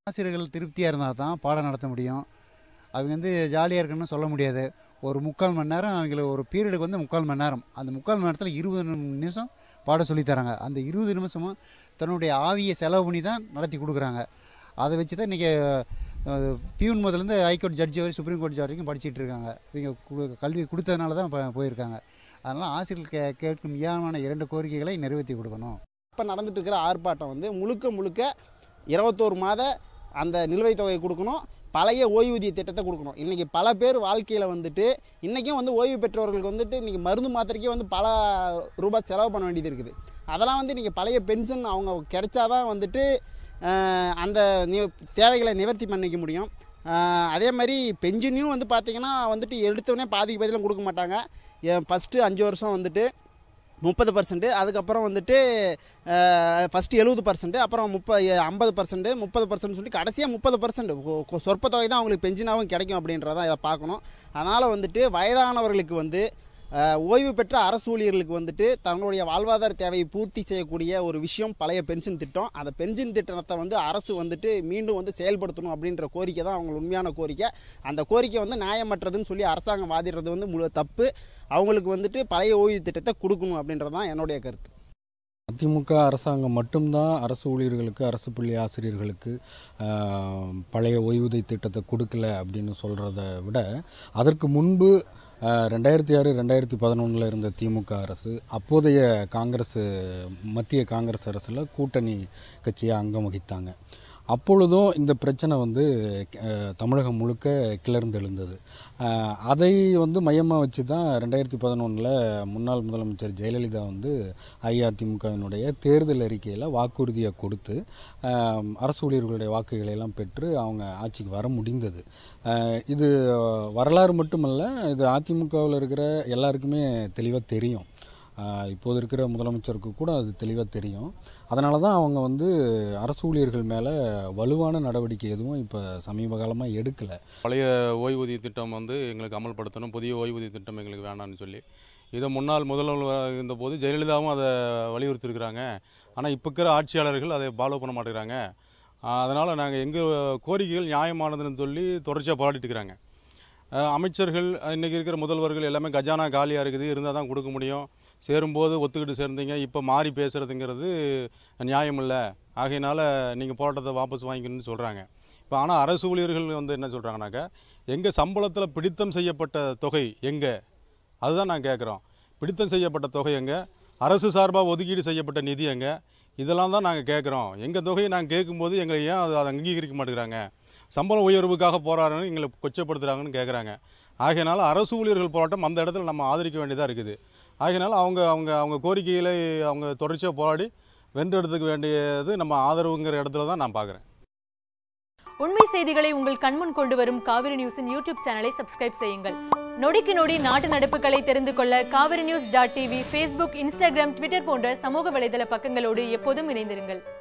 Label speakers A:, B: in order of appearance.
A: ஆசிரியர்கள் திருப்தியாக இருந்தால் தான் பாடம் நடத்த முடியும் அவங்க வந்து ஜாலியாக இருக்கணும்னு சொல்ல முடியாது ஒரு முக்கால் மணி நேரம் அவங்களுக்கு ஒரு பீரியடுக்கு வந்து முக்கால் மணி நேரம் அந்த முக்கால் மணி நேரத்தில் இருபது நிமிஷம் பாடம் சொல்லித் தராங்க அந்த இருபது நிமிஷமும் தன்னுடைய ஆவியை செலவு பண்ணி தான் நடத்தி கொடுக்குறாங்க அதை வச்சு தான் இன்றைக்கி பியூன் முதலேருந்து ஹைகோர்ட் ஜட்ஜி வரை சுப்ரீம் கோர்ட் ஜட்ஜ் வரைக்கும் படிச்சிட்டு இருக்காங்க இவங்க கு- கல்வி கொடுத்ததுனால தான் ப- போயிருக்காங்க அதனால் ஆசிரியர்கள் கே கேட்கும் ஏமான இரண்டு கோரிக்கைகளை நிறைவேற்றி கொடுக்கணும்
B: இப்போ நடந்துட்டு இருக்கிற ஆர்ப்பாட்டம் வந்து முழுக்க முழுக்க இருபத்தோரு மாத அந்த நிலுவைத் தொகையை கொடுக்கணும் பழைய ஓய்வூதிய திட்டத்தை கொடுக்கணும் இன்றைக்கி பல பேர் வாழ்க்கையில் வந்துட்டு இன்றைக்கும் வந்து ஓய்வு பெற்றவர்களுக்கு வந்துட்டு இன்றைக்கி மருந்து மாத்திரைக்கே வந்து பல ரூபாய் செலவு பண்ண வேண்டியது இருக்குது அதெல்லாம் வந்து இன்றைக்கி பழைய பென்ஷன் அவங்க கிடைச்சாதான் வந்துட்டு அஹ், அந்த நி தேவைகளை நிவர்த்தி பண்ணிக்க முடியும் அஹ், அதே மாதிரி பென்ஷனையும் வந்து பார்த்திங்கன்னா வந்துட்டு எடுத்தோடனே பாதிக்கு பதிலும் கொடுக்க மாட்டாங்க ஃபஸ்ட்டு அஞ்சு வருஷம் வந்துட்டு முப்பது பர்சன்ட் அதுக்கப்புறம் வந்துட்டு ஃபஸ்ட்டு எழுபது பர்சன்ட் அப்புறம் முப்ப ஐம்பது பர்சன்ட் முப்பது பர்சன்ட் சொல்லி கடைசியாக முப்பது பர்சன்ட் சொற்ப தொகை தான் அவங்களுக்கு பென்ஷனாகவும் கிடைக்கும் அப்படின்றத இதை பார்க்கணும் அதனால் வந்துட்டு வயதானவர்களுக்கு வந்து அஹ், ஓய்வு பெற்ற அரசு ஊழியர்களுக்கு வந்துட்டு தங்களுடைய வாழ்வாதார தேவையை பூர்த்தி செய்யக்கூடிய ஒரு விஷயம் பழைய பென்ஷன் திட்டம் அந்த பென்ஷன் திட்டத்தை வந்து அரசு வந்துட்டு மீண்டும் வந்து செயல்படுத்தணும் அப்படின்ற கோரிக்கை தான் அவங்க உண்மையான கோரிக்கை அந்த கோரிக்கை வந்து நியாயமற்றதுன்னு சொல்லி அரசாங்கம் வாதிடுறது வந்து முழு தப்பு அவங்களுக்கு வந்துட்டு பழைய ஓய்வு திட்டத்தை கொடுக்கணும் அப்படின்றது தான் என்னுடைய கருத்து
C: அதிமுக அரசாங்கம் மட்டும்தான் அரசு ஊழியர்களுக்கு அரசு பள்ளி ஆசிரியர்களுக்கு ஆஹ், பழைய ஓய்வூதிய திட்டத்தை கொடுக்கல அப்படின்னு சொல்கிறத விட அதற்கு முன்பு ஆஹ், ரெண்டாயிரத்தி ஆறு ரெண்டாயிரத்தி பதினொன்றில் இருந்த திமுக அரசு அப்போதைய காங்கிரஸ் மத்திய காங்கிரஸ் அரசில் கூட்டணி கட்சியாக அங்கம் வகித்தாங்க அப்பொழுதும் இந்த பிரச்சனை வந்து அஹ், தமிழகம் முழுக்க கிளர்ந்தெழுந்தது அஹ், அதை வந்து மையமாக வச்சு தான் ரெண்டாயிரத்தி பதினொன்றில் முன்னாள் முதலமைச்சர் ஜெயலலிதா வந்து அஇஅதிமுகவினுடைய தேர்தல் அறிக்கையில் வாக்குறுதியை கொடுத்து அஹ், அரசு ஊழியர்களுடைய வாக்குகளை எல்லாம் பெற்று அவங்க ஆட்சிக்கு வர முடிந்தது அஹ், இது வரலாறு மட்டுமல்ல இது அதிமுகவில் இருக்கிற எல்லாருக்குமே தெளிவாக தெரியும் ஆஹ் இப்போது இருக்கிற முதலமைச்சருக்கு கூட அது தெளிவாக தெரியும் அதனால தான் அவங்க வந்து அரசு ஊழியர்கள் மேலே வலுவான நடவடிக்கை எதுவும் இப்போ சமீப காலமாக எடுக்கலை
D: பழைய ஓய்வூதிய திட்டம் வந்து எங்களுக்கு அமல்படுத்தணும் புதிய ஓய்வூதிய திட்டம் எங்களுக்கு வேணாம்னு சொல்லி இதை முன்னாள் முதல்வர் இருந்தபோது ஜெயலலிதாவும் அதை வலியுறுத்திருக்கிறாங்க ஆனால் இப்போ இருக்கிற ஆட்சியாளர்கள் அதை ஃபாலோ பண்ண மாட்டேங்கிறாங்க அதனால் நாங்கள் எங்கள் கோரிக்கைகள் நியாயமானதுன்னு சொல்லி தொடர்ச்சியாக போராடிட்டு இருக்கிறாங்க அஹ் அமைச்சர்கள் இன்றைக்கி இருக்கிற முதல்வர்கள் எல்லாமே கஜானா காலியாக இருக்குது இருந்தால் தான் கொடுக்க முடியும் சேரும்போது ஒத்துக்கிட்டு சேர்ந்தீங்க இப்போ மாறி பேசுகிறதுங்கிறது நியாயம் இல்லை ஆகையினால நீங்கள் போராட்டத்தை வாபஸ் வாங்கிக்கணும்னு சொல்கிறாங்க இப்போ ஆனால் அரசு ஊழியர்கள் வந்து என்ன சொல்கிறாங்கனாக்கா எங்கள் சம்பளத்தில் பிடித்தம் செய்யப்பட்ட தொகை எங்கே அதுதான் நான் கேட்குறோம் பிடித்தம் செய்யப்பட்ட தொகை எங்கே அரசு சார்பாக ஒதுக்கீடு செய்யப்பட்ட நிதி எங்கே இதெல்லாம் தான் நாங்கள் கேட்குறோம் எங்கள் தொகையை நாங்கள் கேட்கும்போது எங்களை ஏன் அதை அதை அங்கீகரிக்க மாட்டேங்கிறாங்க சம்பள உயர்வுக்காக போராடுறன்னு எங்களை கொச்சப்படுத்துகிறாங்கன்னு கேட்குறாங்க ஆகையினால அரசு ஊழியர்கள் போராட்டம் அந்த இடத்துல நம்ம ஆதரிக்க வேண்டியதாக இருக்குது ஆகையினால அவங்க அவங்க அவங்க கோரிக்கைகளை அவங்க தொடர்ச்சியாக போராடி வென்றெடுத்துக்க வேண்டியது நம்ம ஆதரவுங்கிற இடத்துல தான் நான் பார்க்குறேன்
E: உண்மை செய்திகளை உங்கள் கண்முன் கொண்டு வரும் காவிரி நியூஸின் யூடியூப் சேனலை சப்ஸ்கிரைப் செய்யுங்கள் நொடிக்கு நொடி நாட்டு நடப்புகளை தெரிந்து கொள்ள Kaveri news dot TV Facebook Instagram Twitter போன்ற சமூக வலைதள பக்கங்களோடு எப்போதும் இணைந்திருங்கள்